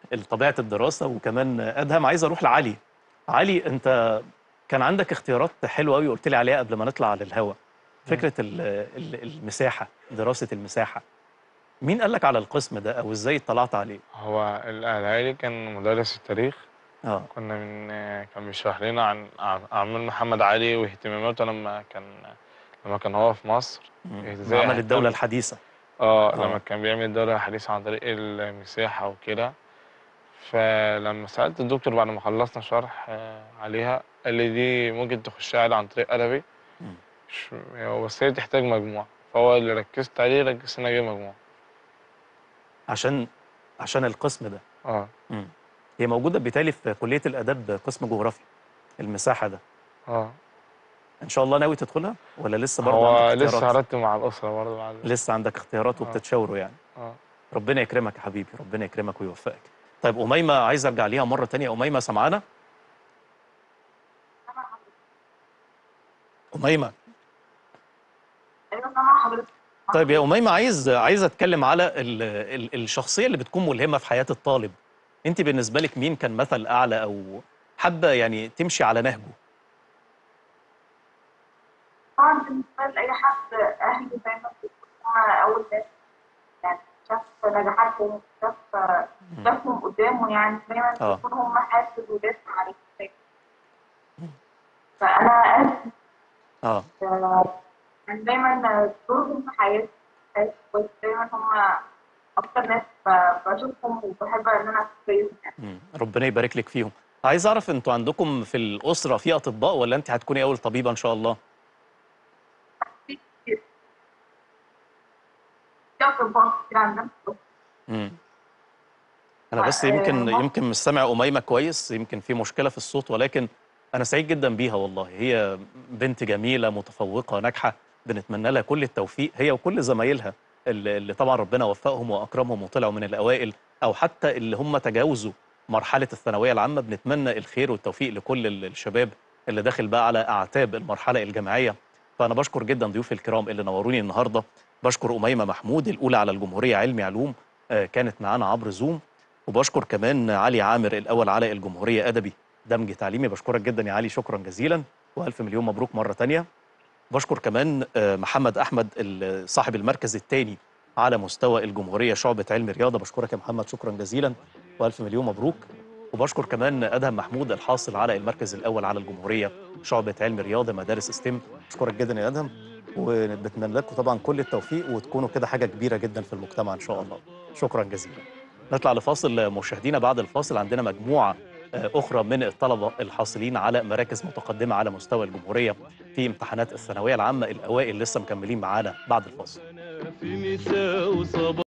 طبيعه الدراسه وكمان ادهم عايز اروح لعلي علي انت كان عندك اختيارات حلوه قوي قلت لي عليها قبل ما نطلع على الهوا فكره ال- ال- المساحه دراسه المساحه مين قال لك على القسم ده او ازاي اطلعت عليه هو الأهلي كان مدرس التاريخ اه كنا من كان بيشرح لنا عن عن أعمال محمد علي واهتماماته لما كان لما كان هو في مصر مم. إزاي عمل اهتم- الدوله الحديثه اه آه. لما كان بيعمل الدورة الحديثة عن طريق المساحة وكده فلما سألت الدكتور بعد ما خلصنا شرح آه، عليها قال لي دي ممكن تخشها عادي عن طريق أدبي مم. مش- هو بس هي تحتاج مجموع فهو اللي ركزت عليه ركزت إن أنا أجيب مجموع عشان عشان القسم ده اه مم. هي موجوده بالتالي في كليه الاداب قسم جغرافيا المساحه ده اه ان شاء الله ناوي تدخلها ولا لسه برضه هو عندك لسه اختيارات هرتب مع الأسرة برضه بعد لسه عندك اختيارات آه. وبتتشاوروا يعني اه ربنا يكرمك يا حبيبي ربنا يكرمك ويوفقك طيب أميمة عايز أرجع ليها مرة تانية أميمة سمعانا أميمة ايوه سامع حضرتك طيب يا أميمة عايز عايز أتكلم على ال ال الشخصية اللي بتكون ملهمة في حياة الطالب أنت بالنسبة لك مين كان مثل أعلى أو حابة يعني تمشي على نهجه طبعا بالنسبه لاي حد اهلي دايما بيكونوا اول ناس يعني شاف نجاحاتهم شاف شافهم قدامه يعني دايما آه. بيكون هم حافز ودافع عليك فانا اهلي آه يعني دايما دورهم في حياتي حياتي كويس دايما هم اكتر ناس ب- بشوفهم وبحب ان انا اشوفهم يعني مم. ربنا يبارك لك فيهم عايز أعرف أنتوا عندكم في الأسرة في أطباء ولا أنت هتكوني أول طبيبة إن شاء الله في كتير في اطباء كتير عندنا في الأسرة. مم. انا آه، بس آه، يمكن هم- يمكن مش سامع اميمه كويس يمكن في مشكله في الصوت ولكن انا سعيد جدا بيها والله هي بنت جميله متفوقه ناجحه بنتمنى لها كل التوفيق هي وكل زمايلها اللي اللي طبعا ربنا وفقهم واكرمهم وطلعوا من الاوائل او حتى اللي هم تجاوزوا مرحله الثانويه العامه بنتمنى الخير والتوفيق لكل ال- الشباب اللي داخل بقى على اعتاب المرحله الجامعيه فانا بشكر جدا ضيوفي الكرام اللي نوروني النهارده بشكر اميمه محمود الاولى على الجمهوريه علمي علوم آه، كانت معانا عبر زوم وبشكر كمان علي عامر الاول على الجمهوريه ادبي دمج تعليمي بشكرك جدا يا علي شكرا جزيلا والف مليون مبروك مره تانية بشكر كمان آه، محمد احمد ال- صاحب المركز الثاني على مستوى الجمهوريه شعبه علم رياضه بشكرك يا محمد شكرا جزيلا والف مليون مبروك وبشكر كمان ادهم محمود الحاصل على المركز الاول على الجمهوريه شعبه علم رياضه مدارس ستيم بشكرك جدا يا ادهم وبتمنى لكم طبعا كل التوفيق وتكونوا كده حاجه كبيره جدا في المجتمع ان شاء الله شكرا جزيلا نطلع لفاصل مشاهدينا بعد الفاصل عندنا مجموعه آه، اخرى من الطلبه الحاصلين على مراكز متقدمه على مستوى الجمهوريه في امتحانات الثانويه العامه الاوائل لسه مكملين معانا بعد الفاصل في مساء وصباح